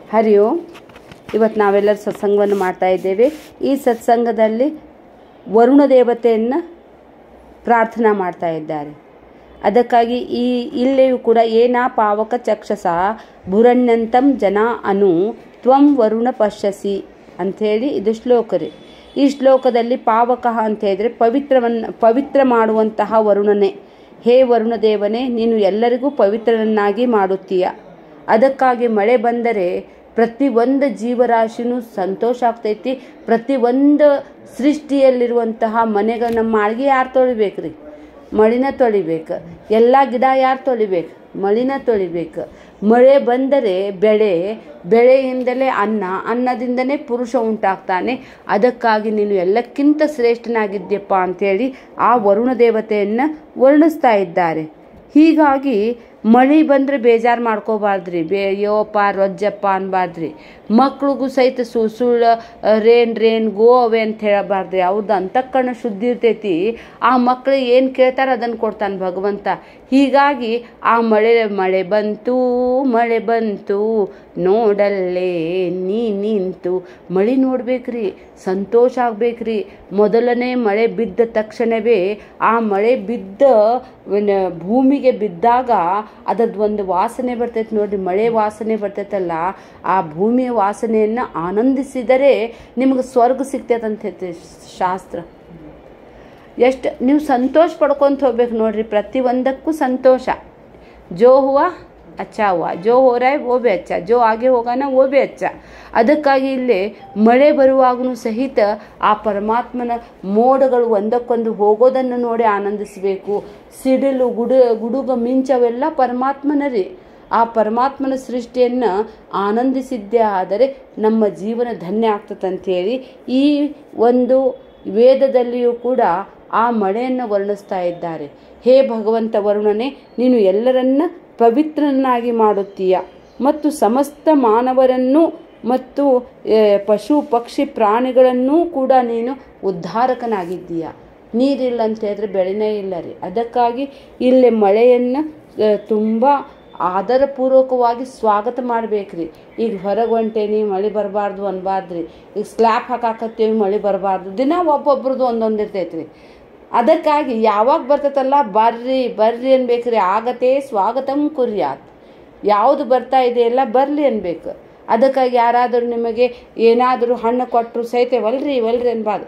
ಹರಿ ಓಂ ಇವತ್ತು ನಾವೆಲ್ಲರೂ ಸತ್ಸಂಗವನ್ನು ಮಾಡ್ತಾ ಇದ್ದೇವೆ ಈ ಸತ್ಸಂಗದಲ್ಲಿ ವರುಣ ದೇವತೆಯನ್ನು ಪ್ರಾರ್ಥನಾ ಮಾಡ್ತಾ ಇದ್ದಾರೆ ಅದಕ್ಕಾಗಿ ಈ ಇಲ್ಲಿಯೂ ಕೂಡ ಏನಾ ಪಾವಕ ಚಕ್ಷಸ ಭುರಣ್ಯಂತಂ ಜನ ಅನು ತ್ವಂ ವರುಣ ಪಶ್ಯಸಿ ಅಂಥೇಳಿ ಇದು ಶ್ಲೋಕ ರೀ ಈ ಶ್ಲೋಕದಲ್ಲಿ ಪಾವಕ ಅಂತ ಹೇಳಿದ್ರೆ ಪವಿತ್ರವನ್ನು ಪವಿತ್ರ ಮಾಡುವಂತಹ ವರುಣನೇ ಹೇ ವರುಣ ದೇವನೇ ನೀನು ಎಲ್ಲರಿಗೂ ಪವಿತ್ರರನ್ನಾಗಿ ಮಾಡುತ್ತೀಯ ಅದಕ್ಕಾಗಿ ಮಳೆ ಬಂದರೆ ಪ್ರತಿ ಒಂದು ಜೀವರಾಶಿನೂ ಸಂತೋಷ ಆಗ್ತೈತಿ ಪ್ರತಿ ಒಂದು ಸೃಷ್ಟಿಯಲ್ಲಿರುವಂತಹ ಮನೆಗಳು ನಮ್ಮ ಮಾಳ್ಗೆ ಯಾರು ತೊಳಿಬೇಕ್ರಿ ಮಳಿನ ತೊಳಿಬೇಕು ಎಲ್ಲ ಗಿಡ ಯಾರು ತೊಳಿಬೇಕು ಮಳಿನ ತೊಳಿಬೇಕು ಮಳೆ ಬಂದರೆ ಬೆಳೆ ಬೆಳೆಯಿಂದಲೇ ಅನ್ನ ಅನ್ನದಿಂದನೇ ಪುರುಷ ಉಂಟಾಗ್ತಾನೆ ಅದಕ್ಕಾಗಿ ನೀನು ಎಲ್ಲಕ್ಕಿಂತ ಶ್ರೇಷ್ಠನಾಗಿದ್ಯಪ್ಪ ಅಂಥೇಳಿ ಆ ವರುಣ ದೇವತೆಯನ್ನು ವರ್ಣಿಸ್ತಾ ಇದ್ದಾರೆ ಹೀಗಾಗಿ ಮಳೆ ಬಂದರೆ ಬೇಜಾರು ಮಾಡ್ಕೋಬಾರ್ದ್ರಿ ಬೇ ಯೋಪ ರೊಜ್ಜಪ್ಪ ಅನ್ಬಾರ್ದ್ರಿ ಮಕ್ಳಿಗೂ ಸಹಿತ ಸು ಸುಳ್ಳು ರೇನ್ ರೇನ್ ಗೋ ಅವೇ ಅಂತ ಹೇಳಬಾರ್ದ್ರಿ ಅವ್ರದ್ದು ಅಂತಃಕರಣ ಶುದ್ಧಿ ಇರ್ತೈತಿ ಆ ಮಕ್ಳು ಏನು ಕೇಳ್ತಾರೆ ಅದನ್ನು ಕೊಡ್ತಾನೆ ಭಗವಂತ ಹೀಗಾಗಿ ಆ ಮಳೆ ಮಳೆ ಬಂತು ಮಳೆ ಬಂತು ನೋಡಲ್ಲೇ ನೀ ನಿಂತು ಮಳೆ ನೋಡ್ಬೇಕ್ರಿ ಸಂತೋಷ ಆಗ್ಬೇಕ್ರಿ ಮೊದಲನೇ ಮಳೆ ಬಿದ್ದ ತಕ್ಷಣವೇ ಆ ಮಳೆ ಬಿದ್ದ ಭೂಮಿಗೆ ಬಿದ್ದಾಗ ಅದರದ್ದು ಒಂದು ವಾಸನೆ ಬರ್ತೈತೆ ನೋಡ್ರಿ ಮಳೆ ವಾಸನೆ ಬರ್ತೈತಲ್ಲ ಆ ಭೂಮಿಯ ವಾಸನೆಯನ್ನು ಆನಂದಿಸಿದರೆ ನಿಮಗೆ ಸ್ವರ್ಗ ಸಿಗ್ತೈತೆ ಅಂತ ಹೇಳ್ತೈತೆ ಶಾಸ್ತ್ರ ಎಷ್ಟು ನೀವು ಸಂತೋಷ ಪಡ್ಕೊಂತ ಹೋಗ್ಬೇಕು ನೋಡ್ರಿ ಪ್ರತಿಯೊಂದಕ್ಕೂ ಸಂತೋಷ ಜೋ ಹುವ ಅಚ್ಚಾ ಹುವ ಜೋ ಹೋರಾಯ್ ಓ ಬಿ ಅಚ್ಚ ಜೋ ಆಗೆ ಹೋಗೋಣ ಓ ಬಿ ಅಚ್ಚ ಅದಕ್ಕಾಗಿ ಇಲ್ಲಿ ಮಳೆ ಬರುವಾಗೂ ಸಹಿತ ಆ ಪರಮಾತ್ಮನ ಮೋಡಗಳು ಒಂದಕ್ಕೊಂದು ಹೋಗೋದನ್ನು ನೋಡಿ ಆನಂದಿಸಬೇಕು ಸಿಡಿಲು ಗುಡು ಗುಡುಗ ಮಿಂಚವೆಲ್ಲ ಪರಮಾತ್ಮನ ರೀ ಆ ಪರಮಾತ್ಮನ ಸೃಷ್ಟಿಯನ್ನು ಆನಂದಿಸಿದ್ದೇ ಆದರೆ ನಮ್ಮ ಜೀವನ ಧನ್ಯ ಆಗ್ತದಂಥೇಳಿ ಈ ಒಂದು ವೇದದಲ್ಲಿಯೂ ಕೂಡ ಆ ಮಳೆಯನ್ನು ವರ್ಣಿಸ್ತಾ ಇದ್ದಾರೆ ಹೇ ಭಗವಂತ ವರುಣನೇ ನೀನು ಎಲ್ಲರನ್ನ ಪವಿತ್ರನಾಗಿ ಮಾಡುತ್ತೀಯ ಮತ್ತು ಸಮಸ್ತ ಮಾನವರನ್ನು ಮತ್ತು ಪಶು ಪಕ್ಷಿ ಪ್ರಾಣಿಗಳನ್ನೂ ಕೂಡ ನೀನು ಉದ್ಧಾರಕನಾಗಿದ್ದೀಯ ನೀರಿಲ್ಲ ಅಂತ ಹೇಳಿದ್ರೆ ಬೆಳೆನೇ ಇಲ್ಲ ರೀ ಅದಕ್ಕಾಗಿ ಇಲ್ಲಿ ಮಳೆಯನ್ನು ತುಂಬ ಆದರಪೂರ್ವಕವಾಗಿ ಸ್ವಾಗತ ಮಾಡ್ಬೇಕ್ರಿ ಈಗ ಹೊರಗೆ ಹೊಂಟೇನಿ ಮಳೆ ಬರಬಾರ್ದು ಅನ್ಬಾರ್ದ್ರಿ ಈಗ ಸ್ಲ್ಯಾಪ್ ಹಾಕಾಕತ್ತೀವಿ ಮಳೆ ಬರಬಾರ್ದು ದಿನ ಒಬ್ಬೊಬ್ರದ್ದು ಒಂದೊಂದು ಇರ್ತೈತ್ರಿ ಅದಕ್ಕಾಗಿ ಯಾವಾಗ ಬರ್ತೈತಲ್ಲ ಬರ್ರಿ ಬರ್ರಿ ಅನ್ಬೇಕ್ರಿ ಆಗತ್ತೆ ಸ್ವಾಗತಂ ಕುರ್ಯಾತ್ ಯಾವುದು ಬರ್ತಾ ಇದೆಯಲ್ಲ ಬರಲಿ ಅನ್ಬೇಕು ಅದಕ್ಕಾಗಿ ಯಾರಾದರೂ ನಿಮಗೆ ಏನಾದರೂ ಹಣ್ಣು ಕೊಟ್ಟರು ಸಹಿತ ವಲ್ರಿ ವಲ್ರಿ ಅನ್ಬಾರ್ದು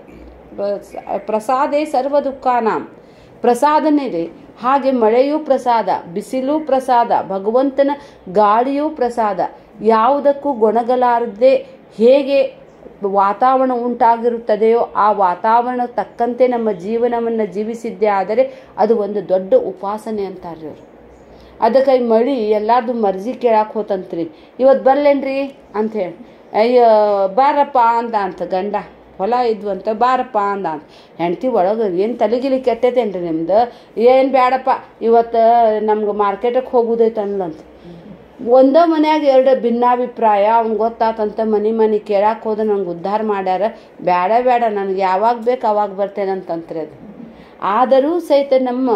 ಪ್ರಸಾದೇ ಸರ್ವ ದುಃಖಾನಾಂ ಪ್ರಸಾದನೇ ರೀ ಹಾಗೆ ಮಳೆಯೂ ಪ್ರಸಾದ ಬಿಸಿಲು ಪ್ರಸಾದ ಭಗವಂತನ ಗಾಳಿಯೂ ಪ್ರಸಾದ ಯಾವುದಕ್ಕೂ ಗೊಣಗಲಾರದೆ ಹೇಗೆ ವಾತಾವರಣ ಉಂಟಾಗಿರುತ್ತದೆಯೋ ಆ ವಾತಾವರಣ ತಕ್ಕಂತೆ ನಮ್ಮ ಜೀವನವನ್ನು ಜೀವಿಸಿದ್ದೇ ಆದರೆ ಅದು ಒಂದು ದೊಡ್ಡ ಉಪಾಸನೆ ಅಂತಾರೆ ಅವರು ಅದಕ್ಕಾಗಿ ಮಳಿ ಎಲ್ಲಾರ್ದು ಮರ್ಜಿ ಕೇಳಕ್ಕೆ ಹೋತಂತ್ರಿ ಇವತ್ತು ಬರ್ಲೇನ್ರಿ ಅಂಥೇಳಿ ಅಯ್ಯೋ ಬಾರಪ್ಪ ಅಂದ ಅಂತ ಗಂಡ ಹೊಲ ಇದ್ವು ಅಂತ ಬಾರಪ್ಪ ಅಂದ ಅಂತ ಹೆಂಡ್ತಿ ಒಳಗೆ ಏನು ತಲೆಗಿಲಿ ಕೆಟ್ಟೈತೇನ್ರಿ ನಿಮ್ದು ಏನು ಬೇಡಪ್ಪ ಇವತ್ತು ನಮ್ಗೆ ಮಾರ್ಕೆಟಿಗೆ ಹೋಗೋದೈತೆ ಅಂದ್ಲಂತ ಒಂದೇ ಮನ್ಯಾಗ ಎರಡು ಭಿನ್ನಾಭಿಪ್ರಾಯ ಅವ್ನಿಗೆ ಗೊತ್ತಾತಂತ ಮನೆ ಮನೆ ಕೇಳಕ್ಕೆ ಹೋದ ನಂಗೆ ಉದ್ಧಾರ ಮಾಡ್ಯಾರ ಬೇಡ ಬೇಡ ನನಗೆ ಯಾವಾಗ ಬೇಕು ಅವಾಗ ಬರ್ತೇನಂತಂತ್ರಿ ಅದು ಆದರೂ ಸಹಿತ ನಮ್ಮ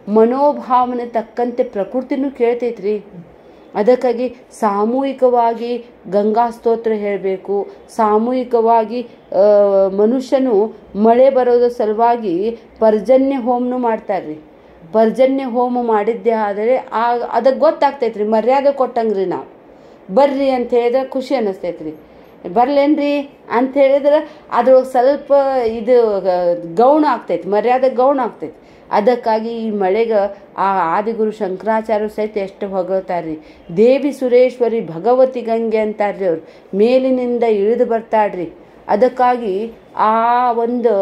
ಮನೋಭಾವನೆ ತಕ್ಕಂತೆ ಪ್ರಕೃತಿನೂ ಕೇಳ್ತೈತ್ರಿ ಅದಕ್ಕಾಗಿ ಸಾಮೂಹಿಕವಾಗಿ ಗಂಗಾ ಸ್ತೋತ್ರ ಹೇಳಬೇಕು ಸಾಮೂಹಿಕವಾಗಿ ಮನುಷ್ಯನು ಮಳೆ ಬರೋದ್ರ ಸಲುವಾಗಿ ಪರ್ಜನ್ಯ ಹೋಮನು ಮಾಡ್ತಾರ್ರಿ ಪರ್ಜನ್ಯ ಹೋಮ ಮಾಡಿದ್ದೆ ಆದರೆ ಆ ಅದಕ್ಕೆ ಗೊತ್ತಾಗ್ತೈತ್ರಿ ಮರ್ಯಾದೆ ಕೊಟ್ಟಂಗ್ರಿ ನಾವು ಬರ್ರಿ ಅಂತ ಹೇಳಿದ್ರೆ ಖುಷಿ ಅನ್ನಿಸ್ತೈತ್ರಿ ಬರ್ಲೇನ್ರಿ ಅಂತ ಹೇಳಿದ್ರೆ ಅದ್ರೊಳಗೆ ಸ್ವಲ್ಪ ಇದು ಗೌಣ ಆಗ್ತೈತಿ ಮರ್ಯಾದೆ ಗೌಣ ಆಗ್ತೈತಿ ಅದಕ್ಕಾಗಿ ಈ ಮಳೆಗೆ ಆ ಆದಿಗುರು ಶಂಕರಾಚಾರ್ಯ ಸಹಿತ ಎಷ್ಟು ಹೊಗಳ್ತಾರ್ರಿ ದೇವಿ ಸುರೇಶ್ವರಿ ಭಗವತಿ ಗಂಗೆ ಅಂತಾರ್ರಿ ಅವ್ರು ಮೇಲಿನಿಂದ ಇಳಿದು ಬರ್ತಾಡ್ರಿ ಅದಕ್ಕಾಗಿ ಆ ಒಂದು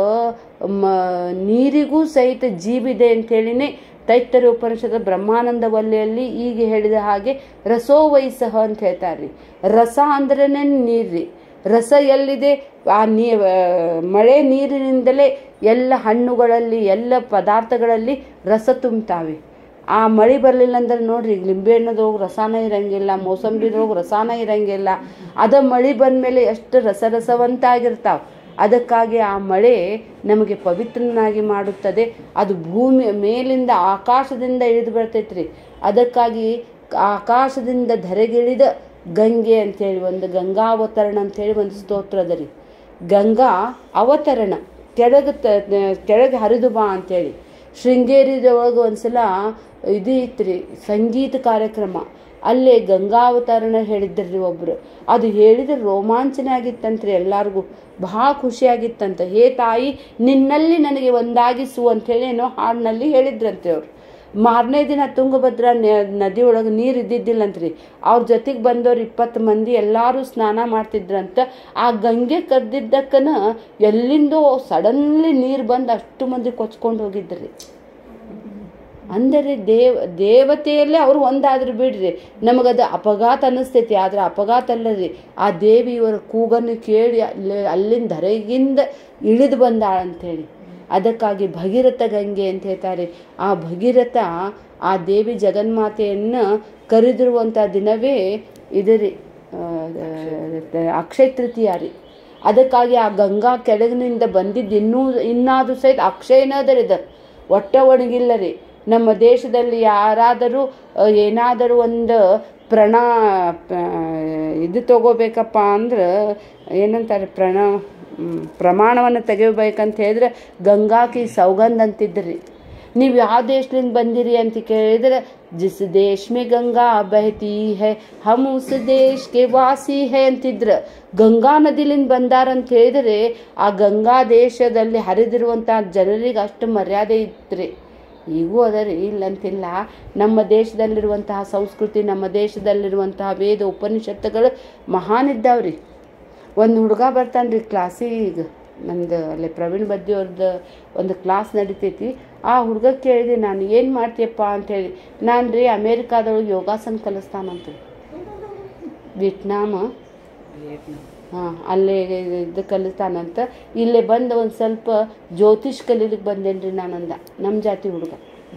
ಮ ನೀರಿಗೂ ಸಹಿತ ಜೀವಿದೆ ಅಂಥೇಳಿನೇ ತೈತ್ತರಿ ಉಪನಿಷದ ಬ್ರಹ್ಮಾನಂದ ವಲ್ಲೆಯಲ್ಲಿ ಈಗ ಹೇಳಿದ ಹಾಗೆ ರಸೋವೈಸಹ ಅಂತ ಹೇಳ್ತಾರ್ರಿ ರಸ ಅಂದ್ರೇ ನೀರ್ರಿ ರಸ ಎಲ್ಲಿದೆ ಆ ನೀ ಮಳೆ ನೀರಿನಿಂದಲೇ ಎಲ್ಲ ಹಣ್ಣುಗಳಲ್ಲಿ ಎಲ್ಲ ಪದಾರ್ಥಗಳಲ್ಲಿ ರಸ ತುಂಬ್ತಾವೆ ಆ ಮಳೆ ಬರಲಿಲ್ಲ ಅಂದ್ರೆ ನೋಡ್ರಿ ಈಗ ಲಿಂಬೆಹಣ್ಣದ್ರೊಳಗೆ ರಸಾನ ಇರಂಗಿಲ್ಲ ಮೋಸಂಬಿದ್ರೊಳಗೆ ರಸಾನ ಇರಂಗಿಲ್ಲ ಅದ ಮಳೆ ಬಂದಮೇಲೆ ಎಷ್ಟು ರಸ ರಸವಂತ ಆಗಿರ್ತಾವೆ ಅದಕ್ಕಾಗಿ ಆ ಮಳೆ ನಮಗೆ ಪವಿತ್ರನಾಗಿ ಮಾಡುತ್ತದೆ ಅದು ಭೂಮಿ ಮೇಲಿಂದ ಆಕಾಶದಿಂದ ಇಳಿದು ಬರ್ತೈತ್ರಿ ಅದಕ್ಕಾಗಿ ಆಕಾಶದಿಂದ ಧರೆಗಿಳಿದ ಗಂಗೆ ಅಂತೇಳಿ ಒಂದು ಗಂಗಾವತರಣ ಅಂತೇಳಿ ಒಂದು ಸ್ತೋತ್ರ ಅದ ರೀ ಗಂಗಾ ಅವತರಣ ಕೆಳಗೆ ಕೆಳಗೆ ಹರಿದು ಬಾ ಅಂತೇಳಿ ಶೃಂಗೇರಿದೊಳಗೆ ಒಂದ್ಸಲ ಇದು ಇತ್ತು ಸಂಗೀತ ಕಾರ್ಯಕ್ರಮ ಅಲ್ಲೇ ಗಂಗಾವತರಣ ಹೇಳಿದ್ರಿ ಒಬ್ರು ಅದು ಹೇಳಿದ್ರೆ ರೋಮಾಂಚನ ಆಗಿತ್ತಂತ್ರಿ ಎಲ್ಲಾರ್ಗೂ ಬಹಳ ಖುಷಿಯಾಗಿತ್ತಂತ ಹೇ ತಾಯಿ ನಿನ್ನಲ್ಲಿ ನನಗೆ ಒಂದಾಗಿಸು ಅಂತೇಳಿ ಏನೋ ಹಾಡಿನಲ್ಲಿ ಹೇಳಿದ್ರಂತೆ ಅವ್ರು ಮಾರನೇ ದಿನ ತುಂಗಭದ್ರಾ ನದಿ ಒಳಗೆ ನೀರು ಇದ್ದಿದ್ದಿಲ್ಲಂತ್ರಿ ಅವ್ರ ಜೊತೆಗೆ ಬಂದವ್ರು ಇಪ್ಪತ್ತು ಮಂದಿ ಎಲ್ಲರೂ ಸ್ನಾನ ಮಾಡ್ತಿದ್ರಂತ ಆ ಗಂಗೆ ಕದ್ದಿದ್ದಕ್ಕನ ಎಲ್ಲಿಂದೋ ಸಡನ್ಲಿ ನೀರು ಬಂದು ಅಷ್ಟು ಮಂದಿ ಕೊಚ್ಕೊಂಡು ಹೋಗಿದ್ರಿ ಅಂದರೆ ದೇವ ದೇವತೆಯಲ್ಲೇ ಅವರು ಒಂದಾದ್ರು ಬಿಡ್ರಿ ನಮಗದು ಅಪಘಾತ ಅನ್ನಿಸ್ತೈತಿ ಆದ್ರೆ ಅಪಘಾತ ಅಲ್ಲ ರೀ ಆ ದೇವಿಯವರ ಕೂಗನ್ನು ಕೇಳಿ ಅಲ್ಲಿ ಅಲ್ಲಿಂದ ಧರೆಗಿಂದ ಇಳಿದು ಬಂದಾಳ ಅಂಥೇಳಿ ಅದಕ್ಕಾಗಿ ಭಗೀರಥ ಗಂಗೆ ಅಂತ ಹೇಳ್ತಾರೆ ಆ ಭಗೀರಥ ಆ ದೇವಿ ಜಗನ್ಮಾತೆಯನ್ನು ಕರೆದಿರುವಂಥ ದಿನವೇ ಇದು ರೀ ಅಕ್ಷಯ ತೃತೀಯ ರೀ ಅದಕ್ಕಾಗಿ ಆ ಗಂಗಾ ಕೆಳಗಿನಿಂದ ಬಂದಿದ್ದು ಇನ್ನೂ ಇನ್ನಾದರೂ ಸಹಿತ ಅಕ್ಷಯನದರಿ ಇದು ಒಟ್ಟ ಒಣಗಿಲ್ಲ ರೀ ನಮ್ಮ ದೇಶದಲ್ಲಿ ಯಾರಾದರೂ ಏನಾದರೂ ಒಂದು ಪ್ರಣ ಇದು ತಗೋಬೇಕಪ್ಪ ಅಂದ್ರೆ ಏನಂತಾರೆ ಪ್ರಣ ಪ್ರಮಾಣವನ್ನು ತೆಗಿಬೇಕಂತ ಹೇಳಿದ್ರೆ ಗಂಗಾಕಿ ಸೌಗಂಧ ಅಂತಿದ್ರಿ ನೀವು ಯಾವ ದೇಶದಿಂದ ಬಂದಿರಿ ಅಂತ ಕೇಳಿದ್ರೆ ಜಿಸ್ ದೇಶ್ ಮೇ ಗಂಗಾ ಬಹತಿ ಹೈ ಹಮ್ ಉಸ್ ದೇಶ್ ಕೆ ವಾಸಿ ಹೈ ಅಂತಿದ್ರ ಗಂಗಾ ನದಿಲಿಂದ ಬಂದಾರಂತ ಹೇಳಿದ್ರೆ ಆ ಗಂಗಾ ದೇಶದಲ್ಲಿ ಹರಿದಿರುವಂಥ ಜನರಿಗೆ ಅಷ್ಟು ಮರ್ಯಾದೆ ಇತ್ತು ಈಗೂ ಅದ ರೀ ಇಲ್ಲಂತಿಲ್ಲ ನಮ್ಮ ದೇಶದಲ್ಲಿರುವಂತಹ ಸಂಸ್ಕೃತಿ ನಮ್ಮ ದೇಶದಲ್ಲಿರುವಂತಹ ವೇದ ಉಪನಿಷತ್ತುಗಳು ಮಹಾನ್ ಇದ್ದಾವ್ರಿ ಒಂದು ಹುಡುಗ ಬರ್ತಾನೆ ರೀ ಕ್ಲಾಸಿಗೆ ಈಗ ನಂದು ಅಲ್ಲಿ ಪ್ರವೀಣ್ ಬದ್ದಿ ಅವ್ರದ್ದು ಒಂದು ಕ್ಲಾಸ್ ನಡಿತೈತಿ ಆ ಹುಡುಗ ಕೇಳಿದೆ ನಾನು ಏನು ಮಾಡ್ತೀಯಪ್ಪ ಅಂತೇಳಿ ನಾನು ರೀ ಅಮೇರಿಕಾದೊಳಗೆ ಯೋಗಾಸನ ಕಲಿಸ್ತಾನಂತ ವಿಯಟ್ನಾಮ ಹಾಂ ಅಲ್ಲೇ ಇದು ಕಲಿತಾನಂತ ಇಲ್ಲೇ ಬಂದು ಒಂದು ಸ್ವಲ್ಪ ಜ್ಯೋತಿಷ್ ಕಲೀಲಿಕ್ಕೆ ಬಂದೇನೆ ರೀ ನಾನಂದ ನಮ್ಮ ಜಾತಿ ಹುಡುಗ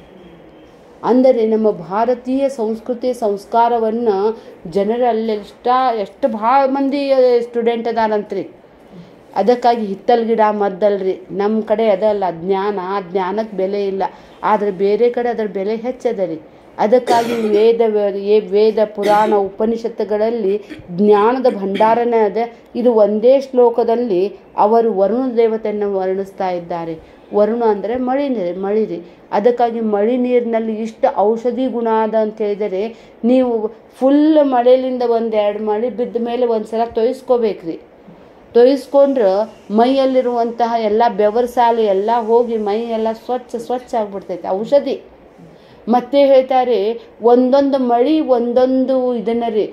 ಅಂದರೆ ನಮ್ಮ ಭಾರತೀಯ ಸಂಸ್ಕೃತಿ ಸಂಸ್ಕಾರವನ್ನು ಜನರಲ್ಲಿ ಎಷ್ಟ ಎಷ್ಟು ಭಾಳ ಮಂದಿ ಸ್ಟೂಡೆಂಟ್ ಅದಾರಂತ್ರಿ ಅದಕ್ಕಾಗಿ ಹಿತ್ತಲ್ ಗಿಡ ಮದ್ದಲ್ರಿ ನಮ್ಮ ಕಡೆ ಅದಲ್ಲ ಜ್ಞಾನ ಆ ಜ್ಞಾನಕ್ಕೆ ಬೆಲೆ ಇಲ್ಲ ಆದರೆ ಬೇರೆ ಕಡೆ ಅದರ ಬೆಲೆ ಹೆಚ್ಚದ ರೀ ಅದಕ್ಕಾಗಿ ವೇದ ವೇದ ಪುರಾಣ ಉಪನಿಷತ್ತುಗಳಲ್ಲಿ ಜ್ಞಾನದ ಭಂಡಾರನೇ ಅದ ಇದು ಒಂದೇ ಶ್ಲೋಕದಲ್ಲಿ ಅವರು ವರುಣ ದೇವತೆಯನ್ನು ವರ್ಣಿಸ್ತಾ ಇದ್ದಾರೆ ವರುಣ ಅಂದರೆ ಮಳಿ ನೀರು ಮಳಿ ರೀ ಅದಕ್ಕಾಗಿ ಮಳಿ ನೀರಿನಲ್ಲಿ ಇಷ್ಟು ಔಷಧಿ ಗುಣ ಅದ ಅಂತ ಹೇಳಿದರೆ ನೀವು ಫುಲ್ ಮಳೆಯಿಂದ ಒಂದು ಎರಡು ಮಳೆ ಬಿದ್ದ ಮೇಲೆ ಒಂದು ಸಲ ತೊಯ್ಸ್ಕೋಬೇಕ್ರಿ ತೊಯ್ಸ್ಕೊಂಡ್ರೆ ಮೈಯಲ್ಲಿರುವಂತಹ ಎಲ್ಲ ಬೆವರ್ಸಾಲೆ ಎಲ್ಲ ಹೋಗಿ ಮೈ ಎಲ್ಲ ಸ್ವಚ್ಛ ಸ್ವಚ್ಛ ಆಗ್ಬಿಡ್ತೈತೆ ಔಷಧಿ ಮತ್ತೆ ಹೇಳ್ತಾರೆ ಒಂದೊಂದು ಮಳಿ ಒಂದೊಂದು ಇದನ್ನ ರೀ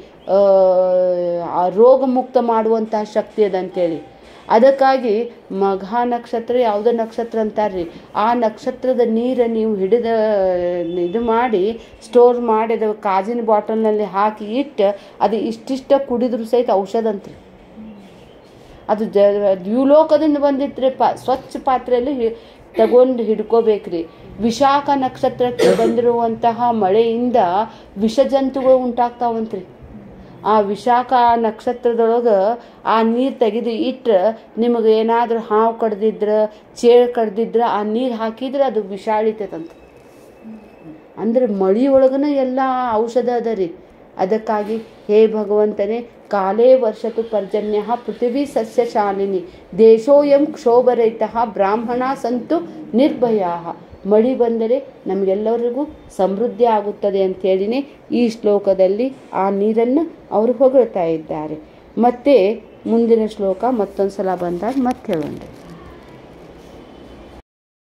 ರೋಗ ಮುಕ್ತ ಮಾಡುವಂತಹ ಶಕ್ತಿ ಅದಂತೇಳಿ ಅದಕ್ಕಾಗಿ ಮಘ ನಕ್ಷತ್ರ ಯಾವುದೋ ನಕ್ಷತ್ರ ಅಂತಾರ್ರಿ ಆ ನಕ್ಷತ್ರದ ನೀರು ನೀವು ಹಿಡಿದ ಇದು ಮಾಡಿ ಸ್ಟೋರ್ ಮಾಡಿ ಅದು ಕಾಜಿನ ಬಾಟಲ್ನಲ್ಲಿ ಹಾಕಿ ಇಟ್ಟು ಅದು ಇಷ್ಟಿಷ್ಟ ಕುಡಿದ್ರು ಸಹಿತ ಔಷಧ ಅಂತ್ರಿ ಅದು ಜ ದ್ಯುಲೋಕದಿಂದ ಬಂದಿತ್ರಿ ಪ ಸ್ವಚ್ಛ ಪಾತ್ರೆಯಲ್ಲಿ ತಗೊಂಡು ಹಿಡ್ಕೋಬೇಕ್ರಿ ವಿಶಾಖ ನಕ್ಷತ್ರಕ್ಕೆ ಬಂದಿರುವಂತಹ ಮಳೆಯಿಂದ ವಿಷಜಂತುಗಳು ಉಂಟಾಗ್ತಾವಂತ್ರಿ ಆ ವಿಶಾಖ ನಕ್ಷತ್ರದೊಳಗೆ ಆ ನೀರು ತೆಗೆದು ಇಟ್ಟರೆ ನಿಮಗೆ ಏನಾದರೂ ಹಾವು ಕಡ್ದಿದ್ರೆ ಚೇಳು ಕಡ್ದಿದ್ರೆ ಆ ನೀರು ಹಾಕಿದ್ರೆ ಅದು ವಿಷಾಳಿತೈತಂತ ಅಂದರೆ ಮಳೆಯೊಳಗನ ಎಲ್ಲ ಔಷಧ ಅದ ರೀ ಅದಕ್ಕಾಗಿ ಹೇ ಭಗವಂತನೇ ಕಾಲೇ ವರ್ಷತು ಪರ್ಜನ್ಯ ಪೃಥ್ವಿ ಸಸ್ಯಶಾಲಿನಿ ದೇಶೋಯಂ ಕ್ಷೋಭರಹಿತ ಬ್ರಾಹ್ಮಣ ಸಂತು ನಿರ್ಭಯ ಮಳಿ ಬಂದರೆ ನಮಗೆಲ್ಲರಿಗೂ ಸಮೃದ್ಧಿ ಆಗುತ್ತದೆ ಅಂಥೇಳಿನೇ ಈ ಶ್ಲೋಕದಲ್ಲಿ ಆ ನೀರನ್ನು ಅವರು ಹೊಗಳ್ತಾ ಇದ್ದಾರೆ ಮತ್ತೆ ಮುಂದಿನ ಶ್ಲೋಕ ಮತ್ತೊಂದು ಸಲ ಬಂದಾಗ ಮತ್ತೆ ಹೇಳೋಣ